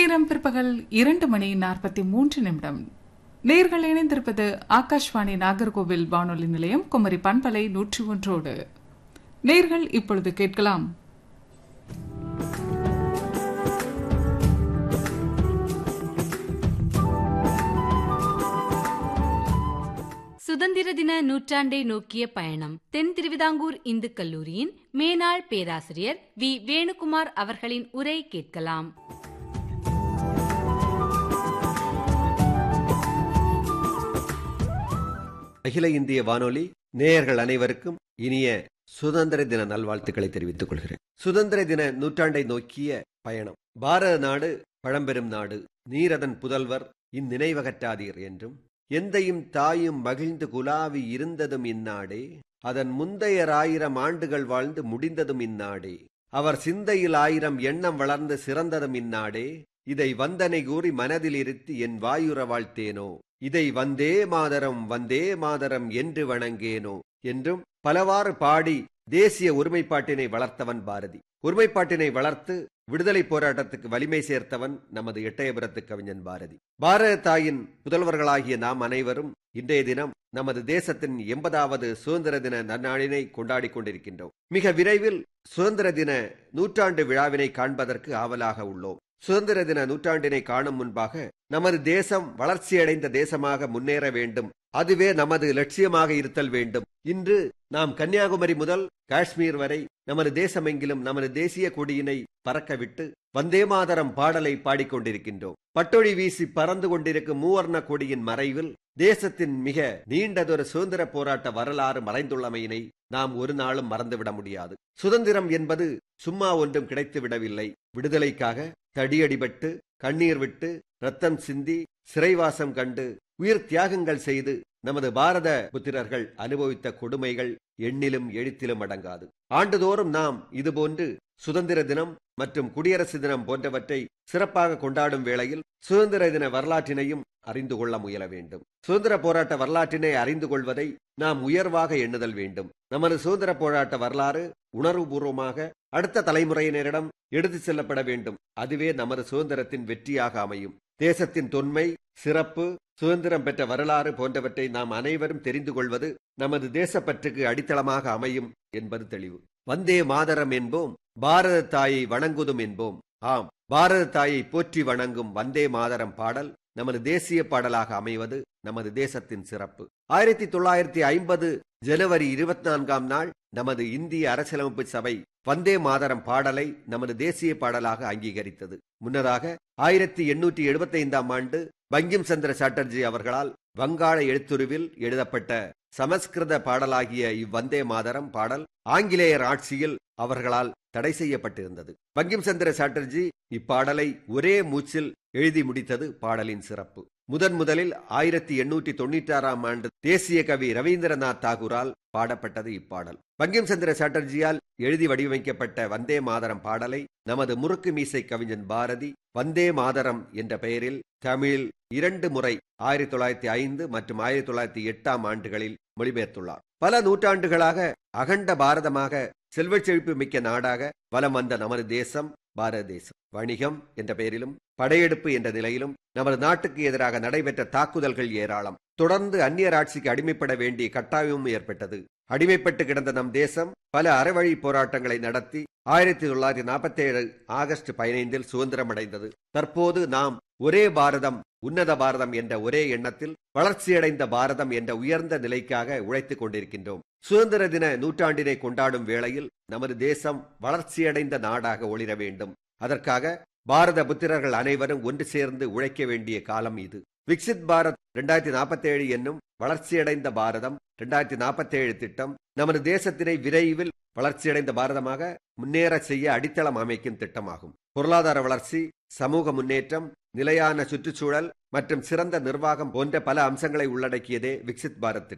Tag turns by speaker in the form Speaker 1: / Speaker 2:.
Speaker 1: நேரம் பிற்பகல் இரண்டு மணி நாற்பத்தி மூன்று நிமிடம் நேர்கள் இணைந்திருப்பது ஆகாஷ்வாணி நாகர்கோவில் வானொலி நிலையம் குமரி பண்பலை நூற்றி ஒன்றோடு நேர்கள் இப்பொழுது கேட்கலாம்
Speaker 2: சுதந்திர தின நூற்றாண்டை நோக்கிய பயணம் தென் திருவிதாங்கூர் இந்து கல்லூரியின் மேனாள் பேராசிரியர் வி வேணுகுமார் அவர்களின் உரை கேட்கலாம்
Speaker 3: அகில இந்திய வானொலி நேயர்கள் அனைவருக்கும் இனிய சுதந்திர தின நல்வாழ்த்துக்களை தெரிவித்துக் கொள்கிறேன் சுதந்திர தின நூற்றாண்டை நோக்கிய பயணம் பாரத நாடு பழம்பெரும் நாடு நீரதன் புதல்வர் இந்நினைவகற்றாதீர் என்றும் எந்தையும் தாயும் மகிழ்ந்து குலாவி இருந்ததும் இந்நாடே அதன் முந்தையர் ஆயிரம் ஆண்டுகள் வாழ்ந்து முடிந்ததும் இந்நாடே அவர் சிந்தையில் ஆயிரம் எண்ணம் வளர்ந்து சிறந்ததும் இந்நாடே இதை வந்தனை கூறி மனதில் இருத்தி என் வாயுற வாழ்த்தேனோ இதை வந்தே மாதரம் வந்தே மாதரம் என்று வணங்கேனோ என்றும் பலவாறு பாடி தேசிய ஒருமைப்பாட்டினை வளர்த்தவன் பாரதி ஒருமைப்பாட்டினை வளர்த்து விடுதலை போராட்டத்துக்கு வலிமை சேர்த்தவன் நமது எட்டயபுரத்து கவிஞன் பாரதி பாரத தாயின் புதல்வர்களாகிய நாம் அனைவரும் இன்றைய தினம் நமது தேசத்தின் எண்பதாவது சுதந்திர தின நன்னாளினை கொண்டாடி கொண்டிருக்கின்றோம் மிக விரைவில் சுதந்திர தின நூற்றாண்டு விழாவினை காண்பதற்கு ஆவலாக உள்ளோம் சுதந்திர தின நூற்றாண்டினை காணும் முன்பாக நமது தேசம் வளர்ச்சியடைந்த தேசமாக முன்னேற வேண்டும் அதுவே நமது லட்சியமாக இருத்தல் வேண்டும் இன்று நாம் கன்னியாகுமரி முதல் காஷ்மீர் வரை நமது தேசமெங்கிலும் நமது தேசிய கொடியினை பறக்கவிட்டு வந்தே மாதரம் பாடலை பாடிக்கொண்டிருக்கின்றோம் பட்டொழி வீசி பறந்து கொண்டிருக்கும் மூவர்ண கொடியின் மறைவில் தேசத்தின் மிக நீண்டதொரு சுதந்திர போராட்ட வரலாறு மறைந்துள்ளமையினை நாம் ஒரு நாளும் மறந்துவிட முடியாது சுதந்திரம் என்பது சும்மா ஒன்றும் கிடைத்து விடவில்லை விடுதலைக்காக தடியடிபட்டு கண்ணீர் விட்டு ரத்தம் சிந்தி சிறைவாசம் கண்டு உயிர் தியாகங்கள் செய்து நமது பாரத புத்திரர்கள் அனுபவித்த கொடுமைகள் எண்ணிலும் எழுத்திலும் அடங்காது ஆண்டுதோறும் நாம் இதுபோன்று சுதந்திர தினம் மற்றும் குடியரசு தினம் போன்றவற்றை சிறப்பாக கொண்டாடும் வேளையில் சுதந்திர தின வரலாற்றினையும் அறிந்து கொள்ள முயல வேண்டும் சுதந்திர போராட்ட வரலாற்றினை அறிந்து கொள்வதை நாம் உயர்வாக எண்ணுதல் வேண்டும் நமது சுதந்திர போராட்ட வரலாறு உணர்வுபூர்வமாக அடுத்த தலைமுறையினரிடம் எடுத்து செல்லப்பட வேண்டும் அதுவே நமது சுதந்திரத்தின் வெற்றியாக அமையும் தேசத்தின் தொன்மை சிறப்பு சுதந்திரம் பெற்ற வரலாறு போன்றவற்றை நாம் அனைவரும் தெரிந்து கொள்வது நமது தேசப்பற்றுக்கு அடித்தளமாக அமையும் என்பது தெளிவு வந்தே மாதரம் என்போம் பாரத தாயை வணங்குதும் என்போம் ஆம் பாரத தாயை போற்றி வணங்கும் வந்தே மாதரம் பாடல் நமது தேசிய பாடலாக அமைவது நமது தேசத்தின் சிறப்பு ஆயிரத்தி தொள்ளாயிரத்தி ஐம்பது ஜனவரி இருபத்தி நான்காம் நாள் நமது இந்திய அரசியலமைப்பு சபை வந்தே மாதரம் பாடலை நமது தேசிய பாடலாக அங்கீகரித்தது முன்னதாக ஆயிரத்தி எண்ணூற்றி எழுபத்தி ஐந்தாம் ஆண்டு பங்கிம் சந்திர சாட்டர்ஜி அவர்களால் வங்காள எழுத்துருவில் எழுதப்பட்ட சமஸ்கிருத பாடலாகிய இவ்வந்தே மாதரம் பாடல் ஆங்கிலேயர் ஆட்சியில் அவர்களால் தடை செய்யப்பட்டிருந்தது பங்கிம் சந்திர சாட்டர்ஜி இப்பாடலை ஒரே மூச்சில் எழுதி முடித்தது பாடலின் சிறப்பு முதன் முதலில் ஆயிரத்தி எண்ணூற்றி தொண்ணூற்றி ஆறாம் ஆண்டு தேசிய கவி ரவீந்திரநாத் தாகூரால் பாடப்பட்டது இப்பாடல் பங்கிம் சந்திர சாட்டர்ஜியால் எழுதி வடிவமைக்கப்பட்ட வந்தே மாதரம் பாடலை நமது முறுக்கு மீசை கவிஞன் பாரதி வந்தே மாதரம் என்ற பெயரில் தமிழில் இரண்டு முறை ஆயிரத்தி தொள்ளாயிரத்தி ஐந்து மற்றும் ஆயிரத்தி தொள்ளாயிரத்தி எட்டாம் ஆண்டுகளில் மொழிபெயர்த்துள்ளார் பல நூற்றாண்டுகளாக அகண்ட பாரதமாக செல்வச் செழிப்பு மிக்க நாடாக வலம் வந்த நமது தேசம் பாரத தேசம் வணிகம் என்ற பெயரிலும் படையெடுப்பு என்ற நிலையிலும் நமது நாட்டுக்கு எதிராக நடைபெற்ற தாக்குதல்கள் ஏராளம் தொடர்ந்து அந்நியர் ஆட்சிக்கு அடிமைப்பட வேண்டிய கட்டாயமும் ஏற்பட்டது அடிமைப்பட்டு கிடந்த நம் தேசம் பல அறவழி போராட்டங்களை நடத்தி ஆயிரத்தி தொள்ளாயிரத்தி நாற்பத்தி ஏழு ஆகஸ்ட் பதினைந்தில் சுதந்திரம் அடைந்தது தற்போது நாம் ஒரே பாரதம் உன்னத பாரதம் என்ற ஒரே எண்ணத்தில் வளர்ச்சியடைந்த பாரதம் என்ற உயர்ந்த நிலைக்காக உழைத்துக் கொண்டிருக்கின்றோம் சுதந்திர தின நூற்றாண்டினை கொண்டாடும் வேளையில் நமது தேசம் வளர்ச்சியடைந்த நாடாக ஒளிர வேண்டும் அதற்காக பாரத புத்திரர்கள் அனைவரும் ஒன்று சேர்ந்து உழைக்க வேண்டிய காலம் இது விக்சித் பாரத் இரண்டாயிரத்தி நாற்பத்தி ஏழு என்னும் வளர்ச்சியடைந்த பாரதம் இரண்டாயிரத்தி நாற்பத்தி ஏழு திட்டம் நமது தேசத்தினை விரைவில் வளர்ச்சியடைந்த பாரதமாக முன்னேற செய்ய அடித்தளம் அமைக்கும் திட்டமாகும் பொருளாதார வளர்ச்சி சமூக முன்னேற்றம் நிலையான சுற்றுச்சூழல் மற்றும் சிறந்த நிர்வாகம் போன்ற பல அம்சங்களை உள்ளடக்கியதே விக்சித் பாரத் திட்டம்